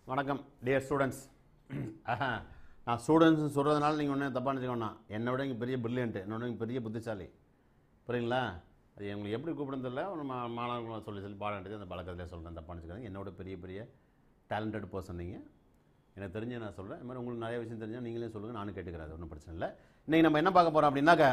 வணக்கம் dear students நான் students சொல்கிறதுனால நீங்கள் ஒன்றும் தப்பாக நினச்சிக்கோண்ணா என்னை விட இங்கே பெரிய பிரில்லியன்ட்டு என்னோட இங்கே பெரிய புத்திசாலி புரியுங்களா அது எங்களுக்கு எப்படி கூப்பிடுறது தெரியல ஒரு மா மாணவர்களை சொல்லி சொல்லி பாடம் எடுத்து அந்த பழக்கத்திலே சொல்கிறேன் தப்பாக நினச்சிக்காங்க என்னோட பெரிய பெரிய டேலண்டட் பர்சன் நீங்கள் எனக்கு தெரிஞ்ச நான் சொல்கிறேன் இது மாதிரி உங்களுக்கு நிறைய விஷயம் தெரிஞ்சால் நீங்களே சொல்லுங்கள் நானும் கேட்டுக்கிறேன் அது ஒன்றும் பிரச்சனை இல்லை இன்றைக்கி நம்ம என்ன பார்க்க போகிறோம் அப்படின்னாக்கா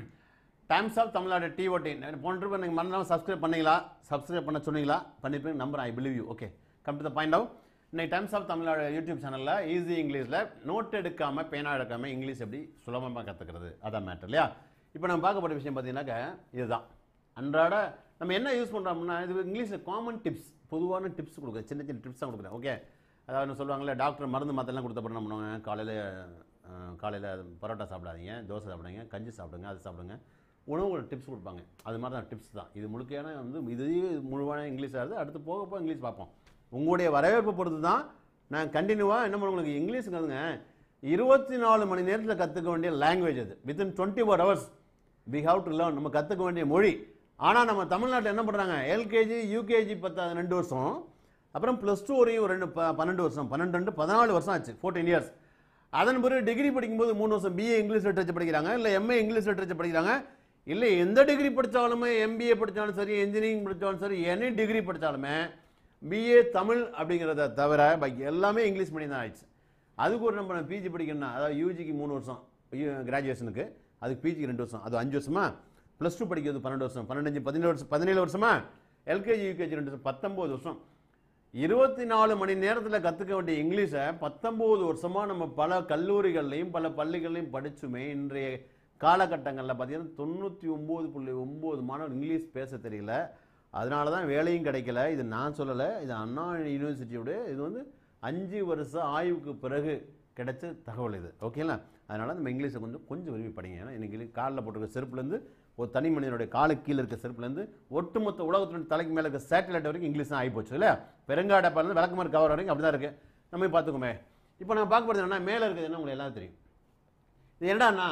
டைம்ஸ் ஆஃப் தமிழ்நாடு டிஓடி போன ட்ரிப் நீங்கள் மறந்தாமல் சப்ஸ்கிரைப் பண்ணீங்களா சப்ஸ்கிரைப் பண்ண சொன்னீங்களா பண்ணிருப்பீங்க number I believe you okay come to the point out இன்னைக்கு டைம்ஸ் ஆஃப் தமிழ்நாடு யூடியூப் சேனலில் ஈஸி இங்கிலீஷில் நோட் எடுக்காமல் பேனா எடுக்காமல் இங்கிலீஷ் எப்படி சுலபமாக கற்றுக்கிறது அதான் மேட்டர் இல்லையா இப்போ நம்ம பார்க்க போகிற விஷயம் பார்த்தீங்கன்னாக்கா இதுதான் அன்றாட நம்ம என்ன யூஸ் பண்ணுறோம் அப்படின்னா இது இங்கிலீஷில் காமன் டிப்ஸ் பொதுவான டிப்ஸ் கொடுக்குறேன் சின்ன சின்ன டிப்ஸ் தான் கொடுக்குறேன் ஓகே அதாவது என்ன சொல்லுவாங்கல்ல டாக்டர் மருந்து மாத்திரலாம் கொடுத்தப்பறம் என்ன பண்ணுவாங்க காலையில் காலையில் பரோட்டா சாப்பிடாதீங்க தோசை சாப்பிடுங்க கஞ்சி சாப்பிடுங்க அது சாப்பிடுங்க உணவு டிப்ஸ் கொடுப்பாங்க அது மாதிரி தான் டிப்ஸ் தான் இது முழுக்கையான வந்து இது முழுவான இங்கிலீஷ் ஆகுது அடுத்து போக போக இங்கிலீஷ் பார்ப்போம் உங்களுடைய வரவேற்பை பொறுத்து தான் நான் கண்டினியூவாக என்ன பண்ண உங்களுக்கு இங்கிலீஷுங்கிறதுங்க இருபத்தி நாலு மணி நேரத்தில் கற்றுக்க வேண்டிய லாங்குவேஜ் அது within twenty four hours we have to learn நம்ம கற்றுக்க வேண்டிய மொழி ஆனால் நம்ம தமிழ்நாட்டில் என்ன பண்ணுறாங்க எல்கேஜி யூகேஜி பத்து ரெண்டு வருஷம் அப்புறம் ப்ளஸ் டூ வரையும் ஒரு ரெண்டு ப- பன்னெண்டு வருஷம் பன்னெண்டு ரெண்டு பதினாலு வருஷம் ஆச்சு ஃபோர்டீன் இயர்ஸ் அதன் பிறகு டிகிரி படிக்கும்போது மூணு வருஷம் பிஏ இங்கிலீஷ் லிட்ரேச்சர் படிக்கிறாங்க இல்லை எம்ஏ இங்கிலீஷ் லிட்ரேச்சர் படிக்கிறாங்க இல்லை எந்த டிகிரி படித்தாலுமே எம்பிஏ படித்தாலும் சரி இன்ஜினியரிங் படித்தாலும் சரி எனி டிகிரி படித்தாலுமே பிஏ தமிழ் அப்படிங்கிறத தவிர பாக்கி எல்லாமே இங்கிலீஷ் மீடியம் தான் ஆயிடுச்சு அதுக்கு ஒரு நம்ம பிஜி படிக்கணும்னா அதாவது யூஜிக்கு மூணு வருஷம் கிராஜுவேஷனுக்கு அதுக்கு பிஜிக்கு ரெண்டு வருஷம் அது அஞ்சு வருஷமா ப்ளஸ் டூ படிக்கிறது பன்னெண்டு வருஷம் பன்னெண்டு பதினேழு வருஷம் பதினேழு வருஷமா எல்கேஜி யூகேஜி ரெண்டு வருஷம் பத்தொம்போது வருஷம் இருபத்தி நாலு மணி நேரத்தில் கற்றுக்க வேண்டிய இங்கிலீஷை பத்தொம்போது வருஷமாக நம்ம பல கல்லூரிகள்லையும் பல பள்ளிகள்லையும் படிச்சுமே இன்றைய காலகட்டங்களில் பார்த்தீங்கன்னா தொண்ணூற்றி ஒம்பது புள்ளி ஒம்பது மாணவர் இங்கிலீஷ் பேச தெரியல அதனால தான் வேலையும் கிடைக்கல இது நான் சொல்லலை இது அண்ணா யூனிவர்சிட்டியோட இது வந்து அஞ்சு வருஷ ஆய்வுக்கு பிறகு கிடைச்ச தகவல் இது ஓகேங்களா அதனால் நம்ம இங்கிலீஷை கொஞ்சம் கொஞ்சம் விரும்பி படிங்க ஏன்னா இன்னைக்கு காலில் போட்டிருக்க செருப்புலேருந்து ஒரு தனி மனிதனுடைய காலுக்கு கீழே இருக்க செருப்புலேருந்து ஒட்டுமொத்த உலகத்தினுடைய தலைக்கு மேலே இருக்க சேட்டலைட் வரைக்கும் இங்கிலீஷ் தான் ஆகிப்போச்சு இல்லை பெருங்காடப்பாலேருந்து விளக்குமாறு கவர் வரைக்கும் அப்படி தான் இருக்குது நம்ம போய் பார்த்துக்கோமே இப்போ நான் பார்க்க போகிறது என்னன்னா மேலே இருக்கிறது என்ன உங்களுக்கு எல்லாம் தெரியும் இது என்னடான்னா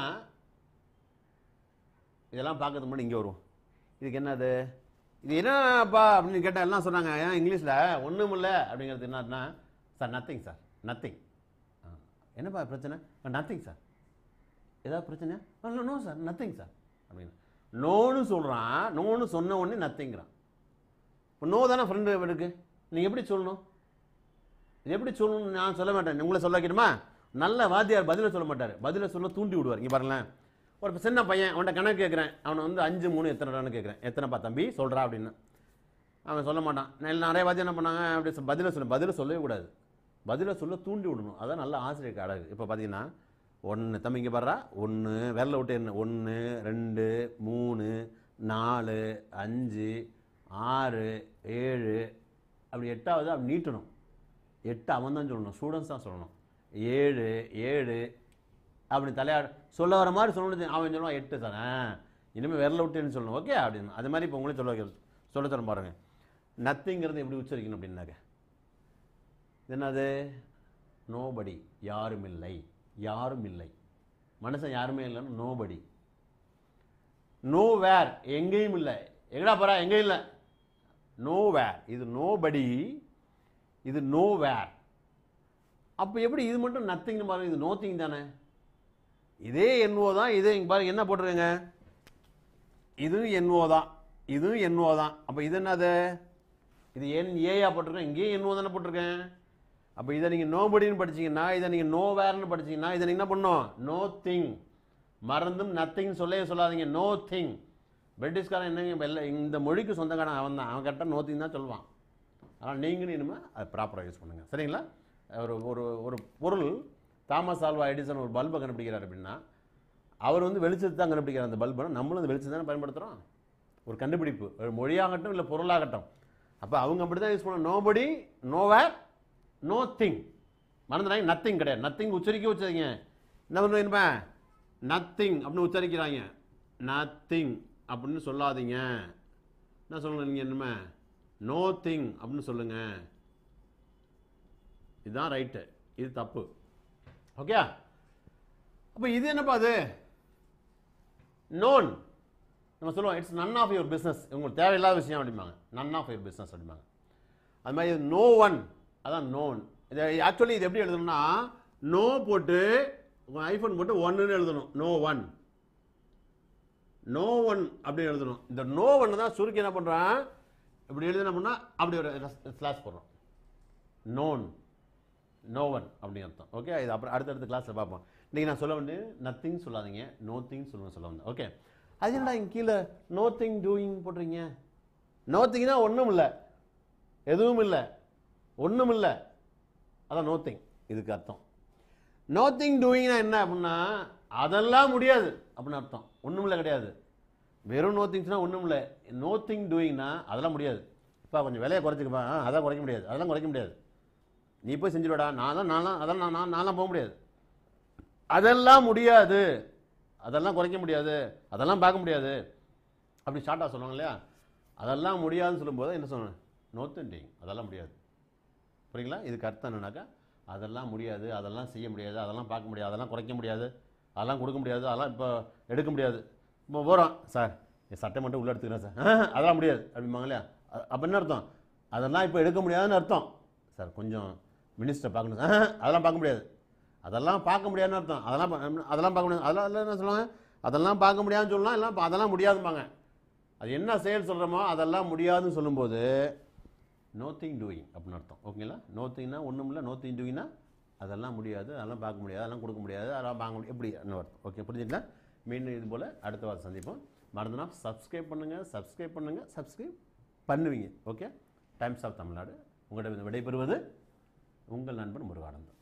இதெல்லாம் பார்க்கறதுக்கு முன்னாடி இங்கே வருவோம் இதுக்கு என்னது இது என்னப்பா அப்படின்னு கேட்டால் எல்லாம் சொன்னாங்க ஏன் இங்கிலீஷில் ஒன்றும் இல்லை அப்படிங்கிறது என்னன்னா சார் நத்திங் சார் நத்திங் என்னப்பா பிரச்சனை நத்திங் சார் ஏதாவது பிரச்சனை நோ சார் நத்திங் சார் அப்படின்னு நோன்னு சொல்கிறான் நோன்னு சொன்ன உடனே நத்திங்கிறான் இப்போ நோ தானே ஃப்ரெண்டு இருக்கு நீங்கள் எப்படி சொல்லணும் இது எப்படி சொல்லணும்னு நான் சொல்ல மாட்டேன் உங்களை சொல்ல வைக்கணுமா நல்ல வாத்தியார் பதிலை சொல்ல மாட்டார் பதிலை சொல்ல தூண்டி விடுவார் இங்கே பாருங்களேன் ஒரு சின்ன பையன் அவன்கிட்ட கணக்கு கேட்குறேன் அவனை வந்து அஞ்சு மூணு எத்தனை கேட்குறேன் எத்தனைப்பா தம்பி சொல்கிறா அப்படின்னு அவன் சொல்ல மாட்டான் நான் நிறைய வாத்தியம் என்ன பண்ணாங்க அப்படி சொ- பதிலை சொல்ல பதிலை சொல்லவே கூடாது பதிலை சொல்ல தூண்டி விடணும் அதான் நல்ல ஆசிரியருக்கு அழகு இப்போ பார்த்தீங்கன்னா ஒன்று தம்பி இங்கே பாடுறா ஒன்று விரல விட்டு என்ன ஒன்று ரெண்டு மூணு நாலு அஞ்சு ஆறு ஏழு அப்படி எட்டாவது அப்படி நீட்டணும் எட்டு அவன் தான் சொல்லணும் ஸ்டூடெண்ட்ஸ் தான் சொல்லணும் ஏழு ஏழு அப்படி தலையாட சொல்ல வர மாதிரி சொல்லணும் அவன் சொல்லுவான் எட்டு சார் ஆ இனிமேல் விரல விட்டுன்னு சொல்லணும் ஓகே அப்படின்னு அது மாதிரி இப்போ உங்களே சொல்ல வைக்கிறது சொல்ல சொல்ல பாருங்க நத்திங்கிறது எப்படி உச்சரிக்கணும் அப்படின்னாக்க இது என்னது நோபடி யாரும் இல்லை யாரும் இல்லை மனுஷன் யாருமே இல்லைன்னு நோபடி நோ வேர் எங்கேயும் இல்லை எங்கடா போறா எங்கேயும் இல்லை நோ வேர் இது நோபடி இது நோ வேர் அப்போ எப்படி இது மட்டும் நத்திங்னு பாருங்க இது நோத்திங் தானே இதே என்ஓ தான் இதே இங்கே பாருங்க என்ன போட்டிருக்கேங்க இதுவும் என்ஓ தான் இதுவும் என்ஓ தான் அப்போ இது என்னது இது என் ஏயா போட்டிருக்கேன் இங்கேயும் என்ஓ தானே போட்டிருக்கேன் அப்போ இதை நீங்கள் நோபடின்னு படிச்சீங்கன்னா இதை நீங்கள் நோ வேர்னு படிச்சீங்கன்னா இதை நீங்கள் என்ன பண்ணணும் நோ திங் மறந்தும் நத்திங் சொல்லவே சொல்லாதீங்க நோ திங் பிரிட்டிஷ்காரன் என்னங்க வெள்ள இந்த மொழிக்கு சொந்தக்காரன் அவன் தான் அவன் கரெக்டாக நோ திங் தான் சொல்லுவான் ஆனால் நீங்களும் இனிமேல் அதை ப்ராப்பராக யூஸ் பண்ணுங்கள் சரிங்களா ஒரு ஒரு ஒரு பொருள் தாமஸ் ஆல்வா எடிசன் ஒரு பல்பை கண்டுபிடிக்கிறார் அப்படின்னா அவர் வந்து வெளிச்சத்தை தான் கண்டுபிடிக்கிறார் அந்த பல்பை நம்மளும் அந்த வெளிச்சத்தை தானே பயன்படுத்துகிறோம் ஒரு கண்டுபிடிப்பு ஒரு மொழியாகட்டும் இல்லை பொருளாகட்டும் அப்போ அவங்க அப்படி தான் யூஸ் பண்ண நோபடி நோவேர் நோ திங் மறந்துடாங்க நத்திங் கிடையாது நத்திங் உச்சரிக்க வச்சதுங்க என்ன பண்ணுவீங்க நத்திங் அப்படின்னு உச்சரிக்கிறாங்க நத்திங் அப்படின்னு சொல்லாதீங்க என்ன சொல்லணும் நீங்கள் என்னமே நோ திங் அப்படின்னு சொல்லுங்க இதுதான் ரைட்டு இது தப்பு ஓகே அப்போ இது என்னப்பா அது நோன் நம்ம சொல்லுவோம் it's none of your business உங்களுக்கு தேவையில்லாத விஷயம் அப்படிம்பாங்க நன் ஆஃப் யுவர் பிஸ்னஸ் அப்படிம்பாங்க அது மாதிரி நோ ஒன் அதான் நோன் இது ஆக்சுவலி இது எப்படி எழுதணும்னா நோ போட்டு உங்கள் ஐஃபோன் போட்டு ஒன்றுன்னு எழுதணும் நோ ஒன் நோ ஒன் அப்படின்னு எழுதணும் இந்த நோ ஒன்று தான் சுருக்கி என்ன பண்ணுறான் இப்படி எழுதி என்ன பண்ணால் அப்படி ஒரு ஸ்லாஷ் போடுறோம் நோன் நோ ஒன் அப்படின்னு அர்த்தம் ஓகே இது அப்புறம் அடுத்தடுத்த கிளாஸில் பார்ப்போம் இன்றைக்கி நான் சொல்ல வேண்டியது நத்திங் சொல்லாதீங்க நோ திங் சொல்லுவேன் சொல்ல வந்தேன் ஓகே அது என்னடா இங்கே கீழே நோ திங் டூயிங் போடுறீங்க நோ திங்னா ஒன்றும் இல்லை எதுவும் இல்லை ஒன்றும் இல்லை அதான் நோ திங் இதுக்கு அர்த்தம் நோ திங் டூயிங்னா என்ன அப்படின்னா அதெல்லாம் முடியாது அப்படின்னு அர்த்தம் ஒன்றும் இல்லை கிடையாது வெறும் நோ திங்ஸ்னா ஒன்றும் இல்லை நோ திங் டூயிங்னா அதெல்லாம் முடியாது இப்போ கொஞ்சம் விலையை குறைச்சிக்கப்பா ஆ அதான் குறைக்க முடியாது அதெல்லாம் குறைக்க முடியாது நீ போய் செஞ்சுடுடா நான் தான் நான்லாம் அதெல்லாம் நான் நான் நான்லாம் போக முடியாது அதெல்லாம் முடியாது அதெல்லாம் குறைக்க முடியாது அதெல்லாம் பார்க்க முடியாது அப்படி ஷார்ட்டாக சொல்லுவாங்க இல்லையா அதெல்லாம் முடியாதுன்னு சொல்லும்போது என்ன சொல்லணும் நோத்துண்டிங் அதெல்லாம் முடியாது புரியுங்களா இதுக்கு அர்த்தம் என்னன்னாக்கா அதெல்லாம் முடியாது அதெல்லாம் செய்ய முடியாது அதெல்லாம் பார்க்க முடியாது அதெல்லாம் குறைக்க முடியாது அதெல்லாம் கொடுக்க முடியாது அதெல்லாம் இப்போ எடுக்க முடியாது இப்போ போகிறோம் சார் என் சட்டை மட்டும் உள்ளே எடுத்துக்கிறேன் சார் "ஆஹ், அதெல்லாம் முடியாது அப்படிம்பாங்க இல்லையா அ- அப்போ என்ன அர்த்தம் அதெல்லாம் இப்போ எடுக்க முடியாதுன்னு அர்த்தம் சார் கொஞ்சம் மினிஸ்டரை பார்க்கணும் சார் "ஆஹ், அதெல்லாம் பார்க்க முடியாது அதெல்லாம் பார்க்க முடியாதுன்னு அர்த்தம் அதெல்லாம் பா- அதெல்லாம் பார்க்க முடியாது அதெல்லாம் எல்லாம் என்ன சொல்லுவாங்க அதெல்லாம் பார்க்க முடியாதுன்னு சொல்லலாம் இல்லை அதெல்லாம் முடியாதும்பாங்க அது என்ன செயல் சொல்கிறோமோ அதெல்லாம் முடியாதுன்னு சொல்லும்போது நோத்திங் டூயிங் அப்படின்னு அர்த்தம் ஓகேங்களா நோத்திங்னா ஒன்றும் இல்லை நோத்திங் டூயிங்னா அதெல்லாம் முடியாது அதெல்லாம் பார்க்க முடியாது அதெல்லாம் கொடுக்க முடியாது அதெல்லாம் வாங்க முடியாது எப்படி அர்த்தம் ஓகே புரிஞ்சுங்களா மீண்டும் இது போல் அடுத்த வாரம் சந்திப்போம் மறந்துனா சப்ஸ்கிரைப் பண்ணுங்கள் சப்ஸ்கிரைப் பண்ணுங்கள் சப்ஸ்கிரைப் பண்ணுவீங்க ஓகே டைம்ஸ் ஆஃப் தமிழ்நாடு உங்களிடம் விடைபெறுவது உங்கள் நண்பன் முருகானந்தம்